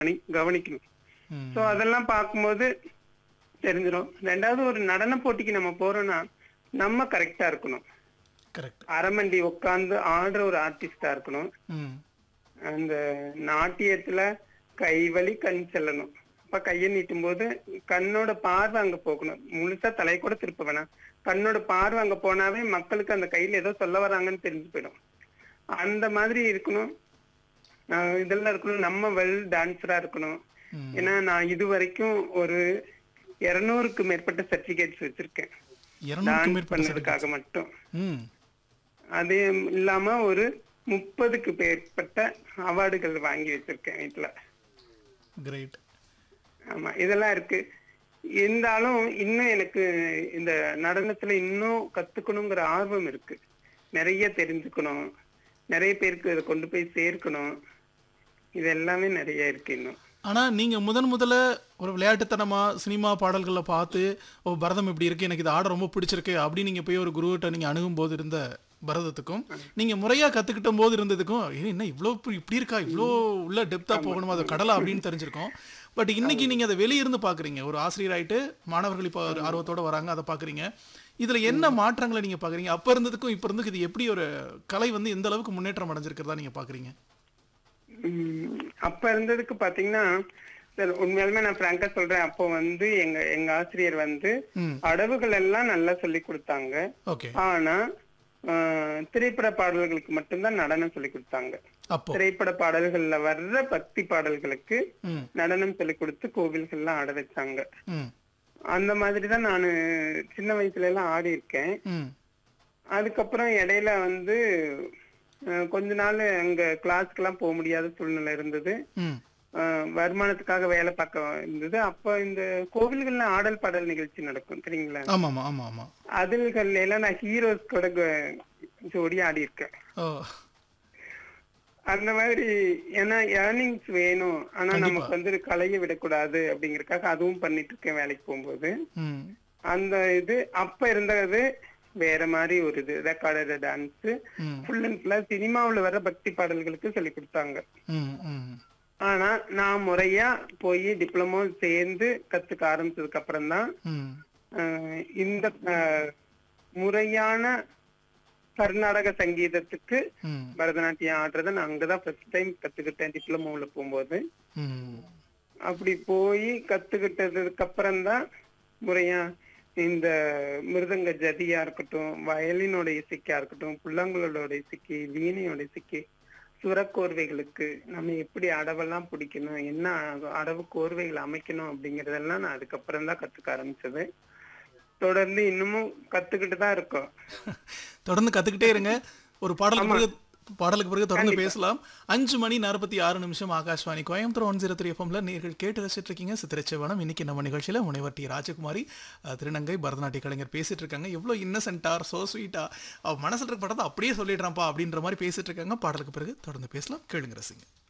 கவனி- கவனிக்கணும் ம். சோ அதெல்லாம் பார்க்கும்போது தெரிஞ்சிடும் ரெண்டாவது ஒரு நடன போட்டிக்கு நம்ம போறோம்னா நம்ம கரெக்டா இருக்கணும் கரெக்ட் அரமண்டி உட்கார்ந்து ஆடுற ஒரு ஆர்டிஸ்டா இருக்கணும் ம் அந்த நாட்டியத்துல கைவலி கண் செல்லணும் அப்ப கையை நீட்டும் போது கண்ணோட பார்வை அங்க போகணும் முழுசா தலை கூட திருப்ப வேணாம் கண்ணோட பார்வை அங்க போனாவே மக்களுக்கு அந்த கையில ஏதோ சொல்ல வராங்கன்னு தெரிஞ்சு போயிடும் அந்த மாதிரி இருக்கணும் ஆஹ் இதெல்லாம் இருக்கணும் நம்ம வெல் டான்ஸரா இருக்கணும் ம். ஏன்னா நான் இது வரைக்கும் ஒரு இருநூறுக்கு மேற்பட்ட சர்டிபிகேட்ஸ் வச்சிருக்கேன் இருநூறுக்கும் டான்ஸ் மேற்பட்ட பண்ணதுக்காக மட்டும் ம் அது இல்லாம ஒரு முப்பதுக்கு மேற்பட்ட அவார்டுகள் வாங்கி வச்சிருக்கேன் வீட்டுல கிரேட் ஆமா இதெல்லாம் இருக்கு இருந்தாலும் இன்னும் எனக்கு இந்த நடனத்துல இன்னும் கத்துக்கணுங்கிற ஆர்வம் இருக்கு நிறைய தெரிஞ்சுக்கணும் நிறைய பேருக்கு இதை கொண்டு போய் சேர்க்கணும் இது எல்லாமே நிறைய இருக்கு இன்னும் ஆனா நீங்க முதன் முதல்ல ஒரு விளையாட்டுத்தனமா சினிமா பாடல்களை பார்த்து ஓ பரதம் இப்படி இருக்கு எனக்கு இது ஆட ரொம்ப பிடிச்சிருக்கு அப்படி நீங்க போய் ஒரு குருகிட்ட நீங்க அணுகும் போது இருந்த பரதத்துக்கும் நீங்க முறையா கத்துக்கிட்ட போது இருந்ததுக்கும் ஏய், என்ன இவ்வளோ இப்படி இப்படி இருக்கா இவ்வளோ உள்ள டெப்தா போகணுமா அது கடலா அப்படின்னு தெரிஞ்சிருக்கும் பட் இன்னைக்கு நீங்க அதை வெளியிருந்து பாக்குறீங்க ஒரு ஆசிரியர் ஆயிட்டு மாணவர்கள் இப்போ ஒரு ஆர்வத்தோட வராங்க அதை பாக்குறீங்க இதுல என்ன மாற்றங்களை நீங்க பாக்குறீங்க அப்ப இருந்ததுக்கும் இப்ப இருந்ததுக்கு இது எப்படி ஒரு கலை வந்து எந்த அளவுக்கு முன்னேற்றம் அடைஞ்சிருக்கிறதா நீங்க பாக்குறீங்க உம் அப்ப இருந்ததுக்கு பாத்தீங்கன்னா சார் உண்மையாலுமே நான் பிராங்கா சொல்றேன் அப்போ வந்து எங்க எங்க ஆசிரியர் வந்து ம் அடவுகள் எல்லாம் நல்லா சொல்லி கொடுத்தாங்க ஓகே ஆனா ஆஹ், திரைப்பட பாடல்களுக்கு மட்டும்தான் நடனம் சொல்லி கொடுத்தாங்க அப்போ திரைப்பட பாடல்கள்ல வர்ற பக்தி பாடல்களுக்கு ம் நடனம் சொல்லி கொடுத்து கோவில்கள்லாம் ஆட வச்சாங்க ம் அந்த மாதிரி தான் நான் சின்ன வயசுல எல்லாம் ஆடி இருக்கேன் ம் அதுக்கப்புறம் இடையில வந்து அஹ், கொஞ்ச நாள் அங்க கிளாஸ்க்கெல்லாம் போக முடியாத சூழ்நிலை இருந்தது ம் அஹ், வருமானத்துக்காக வேலை பார்க்க இருந்தது அப்ப இந்த கோவில்கள்ல ஆடல் பாடல் நிகழ்ச்சி நடக்கும் சரிங்களா ஆமாமா ஆமா ஆமா அதுகள்ல எல்லாம் நான் ஹீரோஸ் கூட க- ஜோடி ஆடி இருக்கேன் ஓ அந்த மாதிரி ஏன்னா ஏர்னிங்ஸ் வேணும் ஆனா கண்டிப்பா. நமக்கு வந்து கலையை விடக்கூடாது அப்படிங்கறதுக்காக அதுவும் பண்ணிட்டு இருக்கேன் வேலைக்கு போகும்போது ம் அந்த இது அப்ப இருந்தது வேற மாதிரி ஒரு இது ரெக்கார்டட் டான்ஸ் ம் ஃபுல் அண்ட் ஃபுல்லா சினிமாவுல வர பக்தி பாடல்களுக்கு சொல்லி கொடுத்தாங்க ம் ம் ஆனா நான் முறையா போய் டிப்ளமோ சேர்ந்து கத்துக்க ஆரம்பிச்சதுக்கு அப்புறம் தான் ம் அஹ், இந்த அஹ், முறையான கர்நாடக சங்கீதத்துக்கு ம் பரதநாட்டியம் ஆடுறத நான் அங்கதான் ஃபர்ஸ்ட் டைம் கத்துக்கிட்டேன் டிப்ளமோல போகும்போது ம் அப்படி போய் கத்துக்கிட்டதுக்கு அப்புறம் தான் முறையா இந்த மிருதங்க ஜதியா இருக்கட்டும் வயலினோட இசைக்கா இருக்கட்டும் புல்லாங்குழலோட இசைக்கு வீணையோட இசைக்கு சுரக்கோர்வைகளுக்கு நம்ம எப்படி அடவெல்லாம் பிடிக்கணும் என்ன அடவு கோர்வைகள் அமைக்கணும் அப்படிங்கறதெல்லாம் நான் அதுக்கப்புறம் தான் கத்துக்க ஆரம்பிச்சது தொடர்ந்து இன்னமும் கத்துக்கிட்டு தான் இருக்கோம் தொடர்ந்து கத்துக்கிட்டே இருங்க ஒரு பாடலுக்கு பிறகு பாடலுக்கு பிறகு தொடர்ந்து பேசலாம் அஞ்சு மணி நாற்பத்தி ஆறு நிமிஷம் Akashvani Coimbatore one zero three எஃப்எம்ல நீங்கள் கேட்டு ரசிச்சிட்டு இருக்கீங்க சித்திரச்சேவனம் இன்னைக்கு நம்ம நிகழ்ச்சியில முனைவர் டி ராஜகுமாரி அஹ், திருநங்கை பரதநாட்டிய கலைஞர் பேசிட்டு இருக்காங்க எவ்வளோ இன்னசென்ட்டா சோ ஸ்வீட்டா அவ மனசுல இருக்க படத்தை அப்படியே சொல்லிடுறான்ப்பா அப்படின்ற மாதிரி பேசிட்டு இருக்காங்க பாடலுக்கு பிறகு தொடர்ந்து பேசலாம் கேளுங்க ரசிங்க